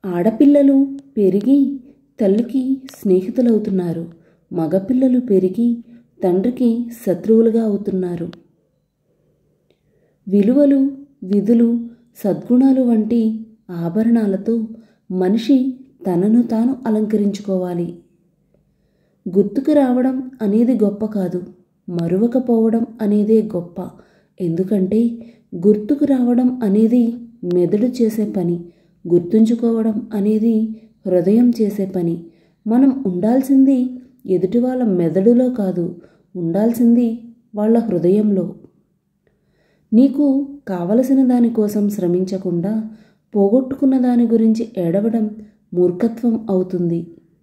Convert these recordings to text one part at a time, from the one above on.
ఆడపిల్లలు పెరిగి తల్లికి స్నేహితులవుతున్నారు మగపిల్లలు పెరిగి తండ్రికి శత్రువులుగా అవుతున్నారు విలువలు విధులు సద్గుణాలు వంటి ఆభరణాలతో మనిషి తనను తాను అలంకరించుకోవాలి గుర్తుకు రావడం అనేది గొప్ప కాదు మరువకపోవడం అనేదే గొప్ప ఎందుకంటే గుర్తుకు రావడం అనేది మెదడు చేసే పని గుర్తుంచుకోవడం అనేది హృదయం చేసే పని మనం ఉండాల్సింది ఎదుటి వాళ్ళ మెదడులో కాదు ఉండాల్సింది వాళ్ళ హృదయంలో నీకు కావలసిన దానికోసం శ్రమించకుండా పోగొట్టుకున్న దాని గురించి ఏడవడం మూర్ఖత్వం అవుతుంది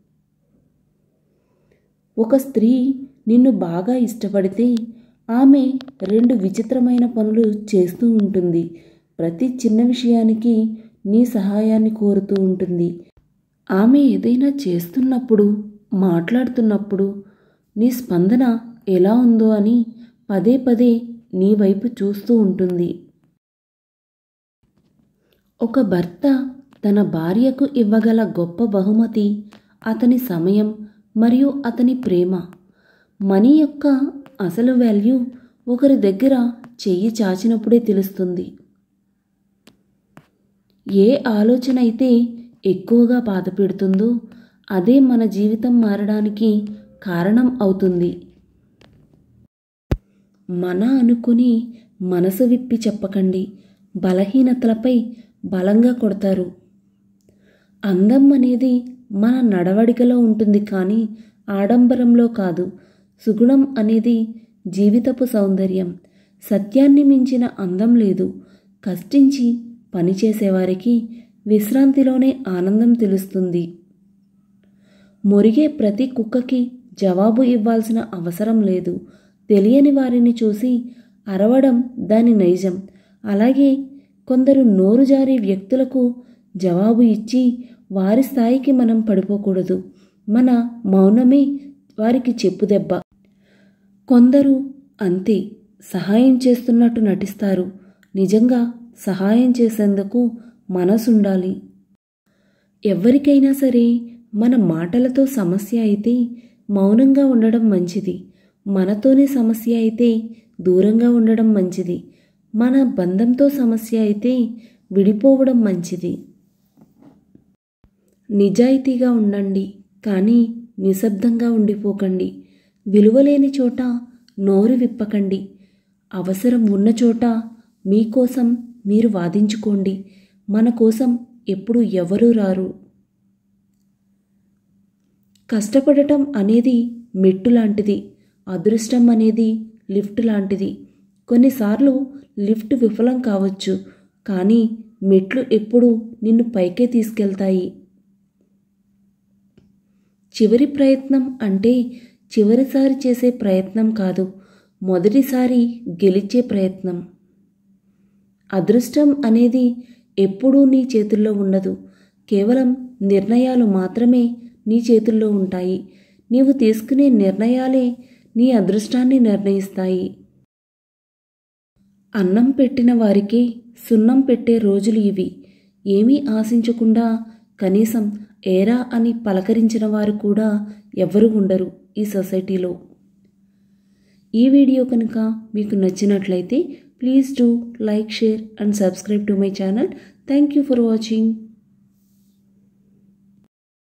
ఒక స్త్రీ నిన్ను బాగా ఇష్టపడితే ఆమె రెండు విచిత్రమైన పనులు చేస్తూ ఉంటుంది ప్రతి చిన్న విషయానికి నీ సహాయాన్ని కోరుతూ ఉంటుంది ఆమె ఏదైనా చేస్తున్నప్పుడు మాట్లాడుతున్నప్పుడు నీ స్పందన ఎలా ఉందో అని పదే పదే నీ వైపు చూస్తూ ఉంటుంది ఒక భర్త తన భార్యకు ఇవ్వగల గొప్ప బహుమతి అతని సమయం మరియు అతని ప్రేమ మనీ యొక్క అసలు వాల్యూ ఒకరి దగ్గర చెయ్యి చాచినప్పుడే తెలుస్తుంది ఏ ఆలోచన అయితే ఎక్కువగా బాధ పెడుతుందో అదే మన జీవితం మారడానికి కారణం అవుతుంది మన అనుకుని మనసు విప్పి చెప్పకండి బలహీనతలపై బలంగా కొడతారు అందం అనేది మన నడవడికలో ఉంటుంది కానీ ఆడంబరంలో కాదు సుగుణం అనేది జీవితపు సౌందర్యం సత్యాన్ని మించిన అందం లేదు కష్టించి పనిచేసేవారికి విశ్రాంతిలోనే ఆనందం తెలుస్తుంది మొరిగే ప్రతి కుక్కకి జవాబు ఇవ్వాల్సిన అవసరం లేదు తెలియని వారిని చూసి అరవడం దాని నైజం అలాగే కొందరు నోరు జారే వ్యక్తులకు జవాబు ఇచ్చి వారి స్థాయికి మనం పడిపోకూడదు మన మౌనమే వారికి చెప్పుదెబ్బ కొందరు అంతే సహాయం చేస్తున్నట్టు నటిస్తారు నిజంగా సహాయం చేసేందుకు మనసుండాలి ఎవరికైనా సరే మన మాటలతో సమస్య అయితే మౌనంగా ఉండడం మంచిది మనతోనే సమస్య అయితే దూరంగా ఉండడం మంచిది మన బంధంతో సమస్య అయితే విడిపోవడం మంచిది నిజాయితీగా ఉండండి కానీ నిశ్శబ్దంగా ఉండిపోకండి విలువలేని చోట నోరు విప్పకండి అవసరం ఉన్న చోట మీకోసం మీరు వాదించుకోండి మన కోసం ఎప్పుడు ఎవరూ రారు కష్టపడటం అనేది మెట్టు లాంటిది అదృష్టం అనేది లిఫ్ట్ లాంటిది కొన్నిసార్లు లిఫ్ట్ విఫలం కావచ్చు కానీ మెట్లు ఎప్పుడూ నిన్ను పైకే తీసుకెళ్తాయి చివరి ప్రయత్నం అంటే చివరిసారి చేసే ప్రయత్నం కాదు మొదటిసారి గెలిచే ప్రయత్నం అదృష్టం అనేది ఎప్పుడూ నీ చేతుల్లో ఉండదు కేవలం నిర్ణయాలు మాత్రమే నీ చేతుల్లో ఉంటాయి నీవు తీసుకునే నిర్ణయాలే నీ అదృష్టాన్ని నిర్ణయిస్తాయి అన్నం పెట్టిన వారికి సున్నం పెట్టే రోజులు ఇవి ఏమీ ఆశించకుండా కనీసం ఏరా అని పలకరించిన వారు కూడా ఎవరు ఉండరు ఈ సొసైటీలో ఈ వీడియో కనుక మీకు నచ్చినట్లయితే please do like share and subscribe to my channel thank you for watching